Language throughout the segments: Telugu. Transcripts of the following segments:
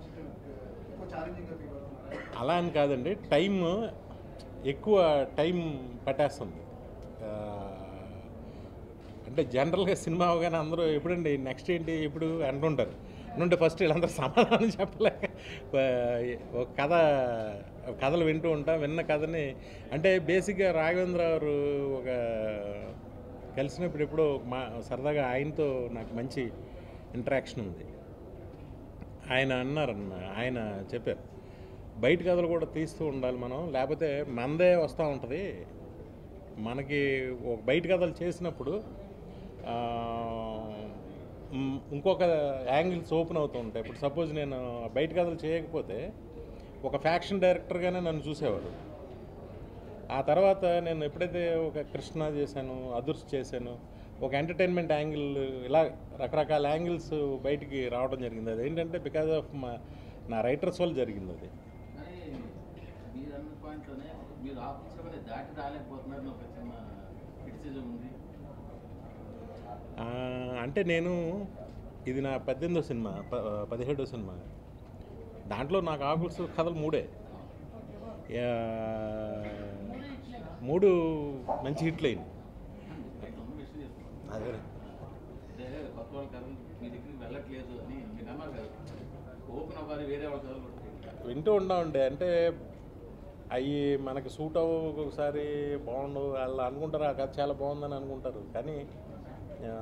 కొంచెం ఎక్కువ ఛాలెంజింగ్గా ఫీల్ అవుతున్నారా అలా అని కాదండి టైం ఎక్కువ టైం పట్టేస్తుంది ఆ, అంటే జనరల్గా సినిమా అవగానే అందరూ ఎప్పుడండి నెక్స్ట్ ఏంటి ఎప్పుడు అంటుంటారు అంటుంటే ఫస్ట్ వీళ్ళందరూ సమాధానం చెప్పలేక ఆ, ఒక కథ కథలు వింటూ ఉంటాం విన్న కథని అంటే బేసిక్గా రాఘవేంద్ర గారు ఒక కలిసినప్పుడు ఎప్పుడో మా సరదాగా ఆయనతో నాకు మంచి ఇంటరాక్షన్ ఉంది ఆయన అన్నారన్న ఆయన చెప్పారు బయట కథలు కూడా తీస్తూ ఉండాలి మనం లేకపోతే మనదే వస్తూ ఉంటుంది మనకి ఒక బయట కథలు చేసినప్పుడు ఆ, మ్, ఇంకొక యాంగిల్స్ ఓపెన్ అవుతూ ఉంటాయి ఇప్పుడు సపోజ్ నేను బయట కథలు చేయకపోతే ఒక ఫ్యాక్షన్ డైరెక్టర్గానే నన్ను చూసేవాడు ఆ తర్వాత నేను ఎప్పుడైతే ఒక కృష్ణ చేశాను అదుర్స్ చేశాను ఒక ఎంటర్టైన్మెంట్ యాంగిల్ ఇలా రకరకాల యాంగిల్స్ బయటికి రావడం జరిగింది అది ఏంటంటే బికాజ్ ఆఫ్ మా నా రైటర్స్ వల్ల జరిగింది అది కానీ మీరు అన్న పాయింట్లోనే మీరు ఆ పుస్తకాన్ని దాటి రాలేకపోతున్నారని ఒక చిన్న క్రిటిసిజం ఉంది ఆ, అంటే నేను ఇది నా పద్దెనిమిదో సినిమా ప- పదిహేడో సినిమా దాంట్లో నాకు ఆకుల్స్ కథలు మూడే ఆ, మూడు మంచి హిట్లు అయింది తొమ్మిది విషయం చెప్తున్నాను అదే అంటే కొత్త వాళ్ళ కథలు మీ దగ్గరికి వెళ్ళట్లేదు అని మీరు అన్నారు కదా ఓపెన్ అవ్వాలి వేరే వాళ్ళ కథలు కూడా వింటూ ఉండే అంటే అవి మనకి సూట్ అవ్వ ఒకసారి బాగుండవు వాళ్ళు అనుకుంటారు ఆ కథ చాలా బాగుందని అనుకుంటారు కానీ ఆ,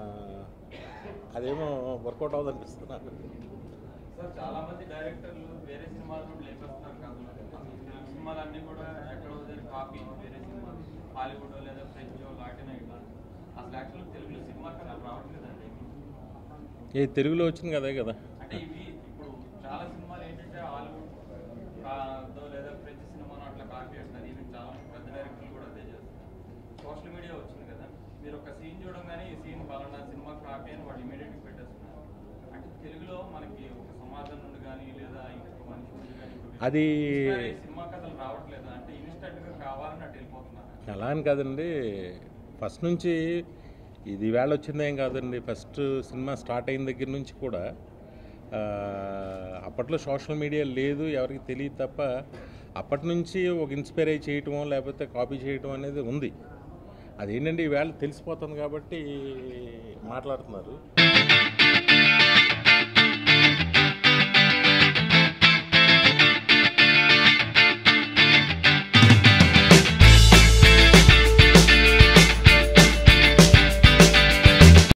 అదేమో వర్కౌట్ అవ్వదు అనిపిస్తుంది నాకు సార్ చాలా మంది డైరెక్టర్లు వేరే సినిమాల నుండి లేపేస్తున్నారు కథలు అసలు తెలుగు సినిమాలన్నీ కూడా ఎక్కడో దగ్గర కాపీ వేరే సినిమా హాలీవుడ్ లేదా ఫ్రెంచ్ లాటిన్ ఇట్లా అసలు యాక్చువల్ తెలుగులో సినిమా కథలు రావట్లేదండి ఏ తెలుగులో వచ్చింది కదే కదా అంటే ఇవి ఇప్పుడు చాలా సినిమాలు ఏంటంటే హాలీవుడ్ దో లేదా ఫ్రెంచ్ సినిమాను అట్లా కాపీ చేస్తారు ఈవెన్ చాలా మంది పెద్ద డైరెక్టర్లు కూడా అదే చేస్తారు సోషల్ మీడియా వచ్చింది కదా మీరు ఒక సీన్ చూడంగానే ఈ సీన్ పలానా సినిమా కాపీ అని వాళ్ళు ఇమీడియట్గా పెట్టేస్తున్నారు అంటే తెలుగులో మనకి ఒక సమాజం నుండి కానీ లేదా ఇంకొక మనిషి నుండి కానీ ఇప్పుడు అది ఇన్స్పైర్ అయ్యి సినిమా కథలు రావట్లేదా అంటే ఇన్స్టెంట్గా కావాలని అటు వెళ్ళిపోతున్నారు అలా అని కాదండి ఫస్ట్ నుంచి ఇది వేళ వచ్చిందేం కాదండి ఫస్ట్ సినిమా స్టార్ట్ అయిన దగ్గర నుంచి కూడా ఆ, అప్పట్లో సోషల్ మీడియా లేదు ఎవరికి తెలియదు తప్ప అప్పటి నుంచి ఒక ఇన్స్పైర్ అయ్యి చేయటమో లేకపోతే కాపీ చేయటం అనేది ఉంది అదేంటంటే ఈవేళ తెలిసిపోతుంది కాబట్టి మాట్లాడుతున్నారు